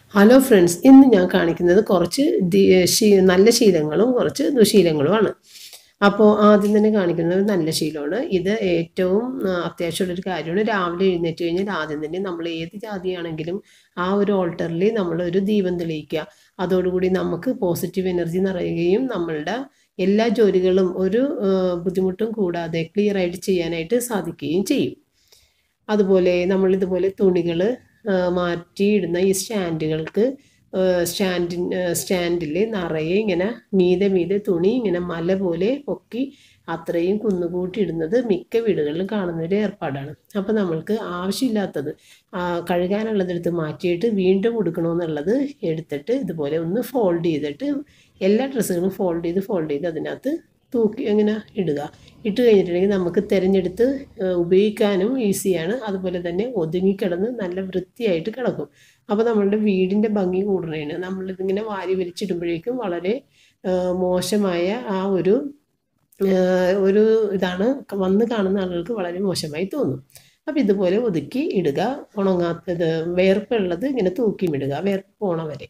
hello friends ഇന്ന് ഞാൻ കാണിക്കുന്നത് കുറച്ച് ദി- ശീ- നല്ല ശീലങ്ങളും കുറച്ച് ദുശീലങ്ങളുമാണ് അപ്പോൾ ആദ്യം തന്നെ കാണിക്കുന്നത് ഒരു നല്ല ശീലമാണ് ഇത് ഏറ്റവും ആ, അത്യാവശ്യമുള്ളൊരു കാര്യമാണ് രാവിലെ എഴുന്നേറ്റ് കഴിഞ്ഞാൽ ആദ്യം തന്നെ നമ്മൾ ഏത് ജാതിയാണെങ്കിലും ആ ഒരു ഓൾട്ടറിൽ നമ്മൾ ഒരു ദീപം തെളിയിക്കുക അതോടുകൂടി നമുക്ക് പോസിറ്റീവ് എനർജി നിറയുകയും നമ്മളുടെ എല്ലാ ജോലികളും ഒരു ആ, ബുദ്ധിമുട്ടും കൂടാതെ ക്ലിയർ ആയിട്ട് ചെയ്യാനായിട്ട് സാധിക്കുകയും ചെയ്യും അതുപോലെ നമ്മൾ ഇതുപോലെ തുണികൾ മാറ്റിയിടുന്ന ഈ സ്റ്റാൻഡുകൾക്ക് സ്റ്റാൻഡിൻ സ്റ്റാൻഡിൽ നിറയെ ഇങ്ങനെ മീതെ മീതെ തുണി ഇങ്ങനെ മല പോലെ പൊക്കി അത്രയും കുന്നുകൂട്ടി ഇടുന്നത് മിക്ക വീടുകളിലും കാണുന്ന ഒരു ഏർപ്പാടാണ് അപ്പോൾ നമ്മൾക്ക് ആവശ്യമില്ലാത്തത് ആ, കഴുകാനുള്ളതെടുത്ത് മാറ്റിയിട്ട് വീണ്ടും ഉടുക്കണമെന്നുള്ളത് എടുത്തിട്ട് ഇതുപോലെ ഒന്ന് ഫോൾഡ് ചെയ്തിട്ട് എല്ലാ ഡ്രസ്സുകളും ഫോൾഡ് ചെയ്ത് ഫോൾഡ് ചെയ്ത് അതിനകത്ത് തൂക്കി ഇങ്ങനെ ഇടുക ഇട്ട് കഴിഞ്ഞിട്ടുണ്ടെങ്കിൽ നമുക്ക് തിരഞ്ഞെടുത്ത് ഏഹ്, ഉപയോഗിക്കാനും ഈസിയാണ് അതുപോലെ തന്നെ ഒതുങ്ങിക്കിടന്ന് നല്ല വൃത്തിയായിട്ട് കിടക്കും അപ്പോൾ നമ്മളുടെ വീടിൻ്റെ ഭംഗി കൂടുന്നതിന് നമ്മളിതിങ്ങനെ വാരി വലിച്ചിടുമ്പോഴേക്കും വളരെ ഏഹ്, മോശമായ ആ ഒരു ഏഹ്, ഒരു ഇതാണ് വന്ന് കാണുന്ന ആളുകൾക്ക് വളരെ മോശമായി തോന്നും അപ്പോൾ ഇതുപോലെ ഒതുക്കി ഇടുക ഉണങ്ങാത്തത് വേർപ്പുള്ളത് ഇങ്ങനെ തൂക്കിയിടുക വേർപ്പ് പോണ വരെ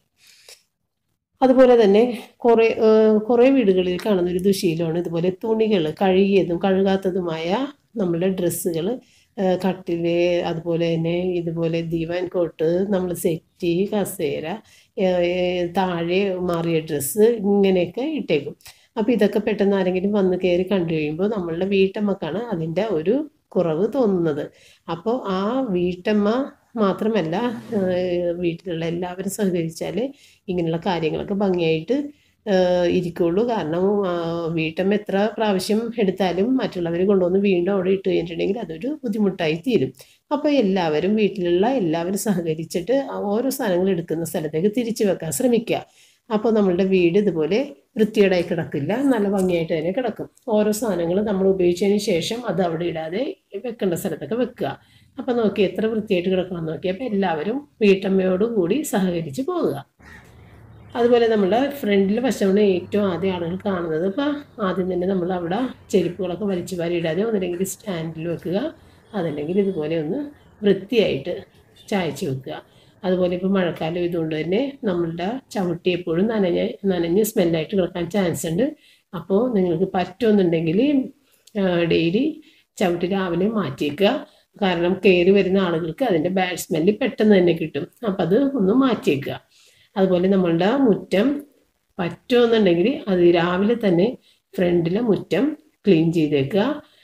അതുപോലെ തന്നെ കുറേ ഏഹ്, കുറേ വീടുകളിൽ കാണുന്ന ഒരു ദുശീലമാണ് ഇതുപോലെ തുണികൾ കഴുകിയതും കഴുകാത്തതുമായ നമ്മളുടെ ഡ്രസ്സുകൾ കട്ടില് അതുപോലെ തന്നെ ഇതുപോലെ ദീവാൻ കോട്ട് നമ്മൾ സെറ്റി കസേര ഏഹ്, ഏഹ്, താഴെ മാറിയ ഡ്രസ്സ് ഇങ്ങനെയൊക്കെ ഇട്ടേക്കും അപ്പോൾ ഇതൊക്കെ പെട്ടെന്ന് ആരെങ്കിലും വന്ന് കയറി കണ്ടു കഴിയുമ്പോൾ നമ്മളുടെ വീട്ടമ്മക്കാണ് അതിൻ്റെ ഒരു കുറവ് തോന്നുന്നത് അപ്പോൾ ആ വീട്ടമ്മ മാത്രമല്ല ഏഹ്, വീട്ടിലുള്ള എല്ലാവരും സഹകരിച്ചാൽ ഇങ്ങനെയുള്ള കാര്യങ്ങളൊക്കെ ഭംഗിയായിട്ട് ഏഹ്, ഇരിക്കുള്ളൂ കാരണം ആ, വീട്ടമ്മ എത്ര പ്രാവശ്യം എടുത്താലും മറ്റുള്ളവർ കൊണ്ടുവന്ന് വീണ്ടും അവിടെ ഇട്ട് കഴിഞ്ഞിട്ടുണ്ടെങ്കിൽ അതൊരു ബുദ്ധിമുട്ടായി തീരും അപ്പോൾ എല്ലാവരും വീട്ടിലുള്ള എല്ലാവരും സഹകരിച്ചിട്ട് ആ ഓരോ സാധനങ്ങൾ എടുക്കുന്ന സ്ഥലത്തേക്ക് തിരിച്ചു വെക്കാൻ ശ്രമിക്കുക അപ്പോൾ നമ്മളുടെ വീട് ഇതുപോലെ വൃത്തികേടായി കിടക്കില്ല നല്ല ഭംഗിയായിട്ട് തന്നെ കിടക്കും ഓരോ സാധനങ്ങൾ നമ്മൾ ഉപയോഗിച്ചതിന് ശേഷം അത് അവിടെ ഇടാതെ വെക്കേണ്ട സ്ഥലത്തൊക്കെ വെക്കുക അപ്പോൾ നോക്കി എത്ര വൃത്തിയായിട്ട് കിടക്കണം നോക്കി അപ്പോൾ എല്ലാവരും വീട്ടമ്മയോട് കൂടി സഹകരിച്ച് പോകുക അതുപോലെ നമ്മുടെ ഫ്രണ്ടിൽ വശമാണ് ഏറ്റവും ആദ്യം ആളുകൾ കാണുന്നത് അപ്പോൾ ആദ്യം തന്നെ നമ്മൾ അവിടെ ചെരുപ്പുകളൊക്കെ വലിച്ചു വാരി ഇടാതെ ഒന്നില്ലെങ്കിൽ സ്റ്റാൻഡിൽ വെക്കുക അതല്ലെങ്കിൽ ഇതുപോലെ ഒന്ന് വൃത്തിയായിട്ട് ചായച്ച് വെക്കുക അതുപോലെ ഇപ്പോൾ മഴക്കാലം ഇതുകൊണ്ട് തന്നെ നമ്മളുടെ ചവിട്ടി എപ്പോഴും നനഞ്ഞ് നനഞ്ഞ് സ്മെല്ലായിട്ട് കിടക്കാൻ ചാൻസ് ഉണ്ട് അപ്പോൾ നിങ്ങൾക്ക് പറ്റുമെന്നുണ്ടെങ്കിൽ ഡെയിലി ചവിട്ടി രാവിലെ മാറ്റിയേക്കുക കാരണം കയറി വരുന്ന ആളുകൾക്ക് അതിൻ്റെ ബാഡ് സ്മെല്ല് പെട്ടെന്ന് തന്നെ കിട്ടും അപ്പം അത് ഒന്ന് മാറ്റിയേക്കുക അതുപോലെ നമ്മളുടെ മുറ്റം പറ്റുമെന്നുണ്ടെങ്കിൽ അത് രാവിലെ തന്നെ ഫ്രണ്ടിലെ മുറ്റം ക്ലീൻ ചെയ്തേക്കുക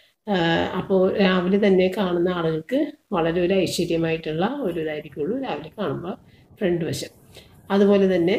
അപ്പോൾ രാവിലെ തന്നെ കാണുന്ന ആളുകൾക്ക് വളരെ ഒരു ഐശ്വര്യമായിട്ടുള്ള ഒരു ഇതായിരിക്കുള്ളൂ രാവിലെ കാണുമ്പോൾ ഫ്രണ്ട് വശം അതുപോലെ തന്നെ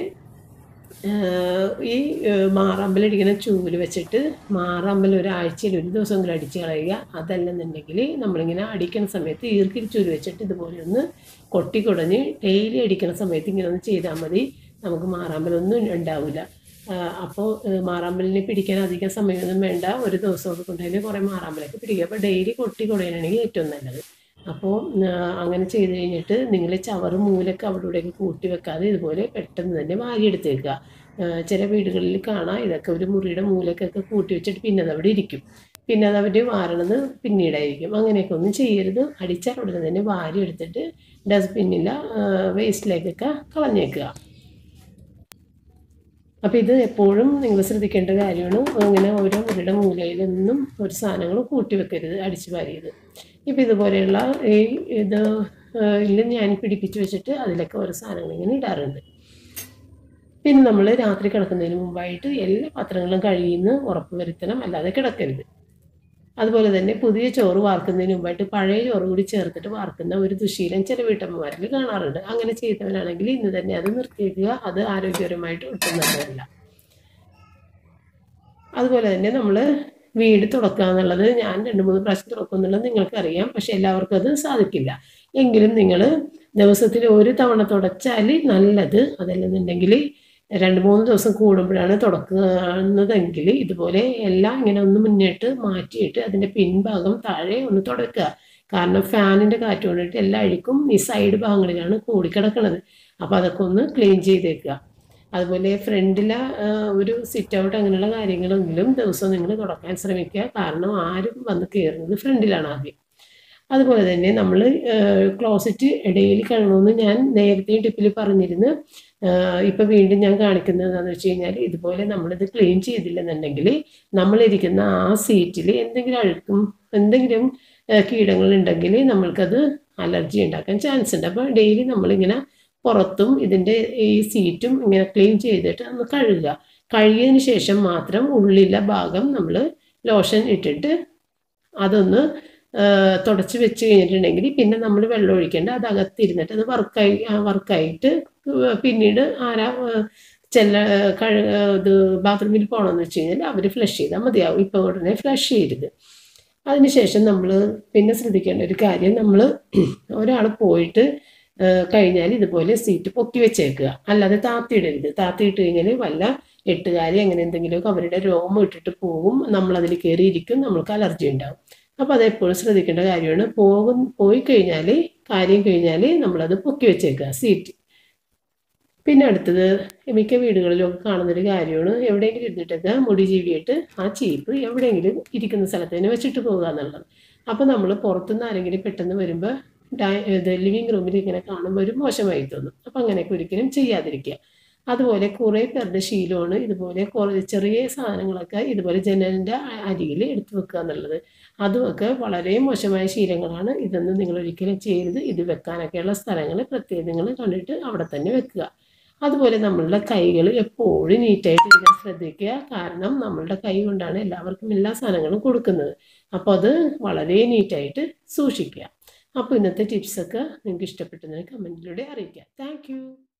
ആഹ് ഈ ആഹ് മാറാമ്പലടിക്കുന്ന ചൂല് വെച്ചിട്ട് മാറാമ്പൽ ഒരാഴ്ചയിൽ ഒരു ദിവസമെങ്കിലും അടിച്ച് കളയുക അതല്ലെന്നുണ്ടെങ്കിൽ നമ്മളിങ്ങനെ അടിക്കുന്ന സമയത്ത് ഈർക്കിൽ ചൂല് വെച്ചിട്ട് ഇതുപോലെ ഒന്ന് കൊട്ടിക്കുടഞ്ഞ് ഡെയിലി അടിക്കുന്ന സമയത്ത് ഇങ്ങനെ ഒന്ന് ചെയ്താൽ മതി നമുക്ക് മാറാമ്പലൊന്നും ഉണ്ടാവില്ല അപ്പോൾ മാറാമ്പലിനെ പിടിക്കാൻ അധികം സമയമൊന്നും വേണ്ട ഒരു ദിവസമൊക്കെ കൊണ്ടുതന്നെ കുറേ മാറാമ്പലൊക്കെ പിടിക്കുക അപ്പോൾ ഡെയിലി കൊട്ടി കുടയാനാണെങ്കിൽ ഏറ്റവും നല്ലത് അപ്പോൾ അങ്ങനെ ചെയ്ത് കഴിഞ്ഞിട്ട് നിങ്ങൾ ചവറ് മൂലൊക്കെ അവിടെ ഇവിടെയൊക്കെ കൂട്ടി വെക്കാതെ ഇതുപോലെ പെട്ടെന്ന് തന്നെ വാരിയെടുത്ത് വെക്കുക ആ, ചില വീടുകളിൽ കാണാം ഇതൊക്കെ ഒരു മുറിയുടെ മൂലക്കൊക്കെ കൂട്ടി വെച്ചിട്ട് പിന്നെ അത് അവിടെ ഇരിക്കും പിന്നെ അത് അവർ വാരണത് പിന്നീടായിരിക്കും അങ്ങനെയൊക്കെ ഒന്നും ചെയ്യരുത് അടിച്ചാൽ ഉടനെ തന്നെ വാരി എടുത്തിട്ട് ഡസ്റ്റ്ബിന്നില്ല വേസ്റ്റിലേക്കൊക്കെ കളഞ്ഞേക്കുക അപ്പോൾ ഇത് എപ്പോഴും നിങ്ങൾ ശ്രദ്ധിക്കേണ്ട കാര്യമാണ് അങ്ങനെ ഓരോ മുറിയുടെ മൂലയിലൊന്നും ഒരു സാധനങ്ങൾ കൂട്ടി വെക്കരുത് അടിച്ചു വാരിയത് ഇപ്പോൾ ഇതുപോലെയുള്ള ഈ ഇത് ഇതിൽ ഞാൻ പിടിപ്പിച്ച് വെച്ചിട്ട് അതിലൊക്കെ ഓരോ സാധനങ്ങൾ ഇങ്ങനെ ഇടാറുണ്ട് പിന്നെ നമ്മൾ രാത്രി കിടക്കുന്നതിന് മുമ്പായിട്ട് എല്ലാ പാത്രങ്ങളും കഴുകിയെന്ന് ഉറപ്പ് വരുത്തണം അല്ലാതെ കിടക്കരുത് അതുപോലെ തന്നെ പുതിയ ചോറ് വാർക്കുന്നതിന് മുമ്പായിട്ട് പഴയ ചോറ് കൂടി ചേർത്തിട്ട് വാർക്കുന്ന ഒരു ദുശീലം ചില വീട്ടമ്മമാരിൽ കാണാറുണ്ട് അങ്ങനെ ചെയ്തവരാണെങ്കിൽ ഇന്ന് തന്നെ അത് നിർത്തിവെക്കുക അത് ആരോഗ്യപരമായിട്ട് ഒട്ടും നല്ലതല്ല അതുപോലെ തന്നെ നമ്മൾ വീട് തുടക്കുക എന്നുള്ളത് ഞാൻ രണ്ട് മൂന്ന് പ്രാവശ്യം തുറക്കും എന്നുള്ളത് നിങ്ങൾക്കറിയാം പക്ഷെ എല്ലാവർക്കും അത് സാധിക്കില്ല എങ്കിലും നിങ്ങൾ ദിവസത്തിൽ ഒരു തവണ തുടച്ചാൽ നല്ലത് അതല്ലെന്നുണ്ടെങ്കിൽ രണ്ട് മൂന്ന് ദിവസം കൂടുമ്പോഴാണ് തുടക്കുന്നതെങ്കിൽ ഇതുപോലെ എല്ലാം ഇങ്ങനെ ഒന്ന് മുന്നിട്ട് മാറ്റിയിട്ട് അതിൻ്റെ പിൻഭാഗം താഴെ ഒന്ന് തുടക്കുക കാരണം ഫാനിൻ്റെ കാറ്റ് കൊണ്ടിട്ട് എല്ലാ അഴുക്കും ഈ സൈഡ് ഭാഗങ്ങളിലാണ് കൂടിക്കിടക്കുന്നത് അപ്പോൾ അതൊക്കെ ഒന്ന് ക്ലീൻ ചെയ്തേക്കുക അതുപോലെ ഫ്രണ്ടിലെ ഒരു സിറ്റ് ഔട്ട് അങ്ങനെയുള്ള കാര്യങ്ങളെങ്കിലും ദിവസം നിങ്ങൾ തുടക്കാൻ ശ്രമിക്കുക കാരണം ആരും വന്ന് കയറുന്നത് ഫ്രണ്ടിലാണ് ആദ്യം അതുപോലെ തന്നെ നമ്മൾ ക്ലോസറ്റ് ഇടയിൽ കഴുകണമെന്ന് ഞാൻ നേരത്തെ ടിപ്പിൽ പറഞ്ഞിരുന്നു ഇപ്പം വീണ്ടും ഞാൻ കാണിക്കുന്നത് എന്താണെന്ന് വെച്ച് കഴിഞ്ഞാൽ ഇതുപോലെ നമ്മളിത് ക്ലീൻ ചെയ്തില്ലെന്നുണ്ടെങ്കിൽ നമ്മളിരിക്കുന്ന ആ സീറ്റിൽ എന്തെങ്കിലും അഴുക്കും എന്തെങ്കിലും കീടങ്ങളുണ്ടെങ്കിൽ നമ്മൾക്കത് അലർജി ഉണ്ടാക്കാൻ ചാൻസ് ഉണ്ട് അപ്പോൾ ഡെയിലി നമ്മളിങ്ങനെ പുറത്തും ഇതിൻ്റെ ഈ സീറ്റും ഇങ്ങനെ ക്ലീൻ ചെയ്തിട്ട് ഒന്ന് കഴുകുക കഴുകിയതിന് ശേഷം മാത്രം ഉള്ളിലെ ഭാഗം നമ്മൾ ലോഷൻ ഇട്ടിട്ട് അതൊന്ന് തുടച്ച് വെച്ച് കഴിഞ്ഞിട്ടുണ്ടെങ്കിൽ പിന്നെ നമ്മൾ വെള്ളം ഒഴിക്കേണ്ട അത് അകത്തിരുന്നിട്ട് അത് വർക്കായി വർക്കായിട്ട് പിന്നീട് ആരാ ചെല്ല കഴ ഇത് ബാത്റൂമിൽ പോകണമെന്ന് വെച്ച് കഴിഞ്ഞാൽ അവർ ഫ്ലഷ് ചെയ്താൽ മതിയാവും ഇപ്പോൾ ഉടനെ ഫ്ലഷ് ചെയ്യരുത് അതിനുശേഷം നമ്മൾ പിന്നെ ശ്രദ്ധിക്കേണ്ട ഒരു കാര്യം നമ്മൾ ഒരാൾ പോയിട്ട് കഴിഞ്ഞാൽ ഇതുപോലെ സീറ്റ് പൊക്കി വെച്ചേക്കുക അല്ലാതെ താത്തിയിടരുത് താത്തിയിട്ട് കഴിഞ്ഞാൽ വല്ല എട്ടുകാരി അങ്ങനെ എന്തെങ്കിലുമൊക്കെ അവരുടെ രോമം ഇട്ടിട്ട് പോകും നമ്മളതിൽ കയറിയിരിക്കും നമ്മൾക്ക് അലർജി ഉണ്ടാവും അപ്പോൾ അതെപ്പോഴും ശ്രദ്ധിക്കേണ്ട കാര്യമാണ് പോകും പോയി കഴിഞ്ഞാൽ കാര്യം കഴിഞ്ഞാൽ നമ്മളത് പൊക്കി വെച്ചേക്കുക സീറ്റ് പിന്നെ അടുത്തത് മിക്ക വീടുകളിലൊക്കെ കാണുന്നൊരു കാര്യമാണ് എവിടെയെങ്കിലും ഇരുന്നിട്ടൊക്കെ മുടി ജീവിയിട്ട് ആ ചീപ്പ് എവിടെയെങ്കിലും ഇരിക്കുന്ന സ്ഥലത്ത് തന്നെ വെച്ചിട്ട് പോകുക എന്നുള്ളത് അപ്പോൾ നമ്മൾ പുറത്തുനിന്ന് ആരെങ്കിലും പെട്ടെന്ന് വരുമ്പോൾ ഡൈ ഇത് ലിവിങ് റൂമിൽ ഇങ്ങനെ കാണുമ്പോൾ ഒരു മോശമായി തോന്നും അപ്പം അങ്ങനെയൊക്കെ ഒരിക്കലും ചെയ്യാതിരിക്കുക അതുപോലെ കുറേ പേരുടെ ശീലമാണ് ഇതുപോലെ കുറേ ചെറിയ സാധനങ്ങളൊക്കെ ഇതുപോലെ ജനലിൻ്റെ അരികിൽ എടുത്തു വെക്കുക എന്നുള്ളത് അതുമൊക്കെ വളരെ മോശമായ ശീലങ്ങളാണ് ഇതൊന്നും നിങ്ങൾ ഒരിക്കലും ചെയ്യരുത് ഇത് വെക്കാനൊക്കെയുള്ള സ്ഥലങ്ങൾ പ്രത്യേകം നിങ്ങൾ കണ്ടിട്ട് അവിടെ തന്നെ വെക്കുക അതുപോലെ നമ്മളുടെ കൈകൾ എപ്പോഴും നീറ്റായിട്ട് ഇരിക്കാൻ ശ്രദ്ധിക്കുക കാരണം നമ്മളുടെ കൈ കൊണ്ടാണ് എല്ലാവർക്കും എല്ലാ സാധനങ്ങളും കൊടുക്കുന്നത് അപ്പോൾ അത് വളരെ നീറ്റായിട്ട് സൂക്ഷിക്കുക അപ്പോൾ ഇന്നത്തെ ടിപ്സൊക്കെ നിങ്ങൾക്ക് ഇഷ്ടപ്പെട്ടതിന് കമൻറ്റിലൂടെ അറിയിക്കുക താങ്ക്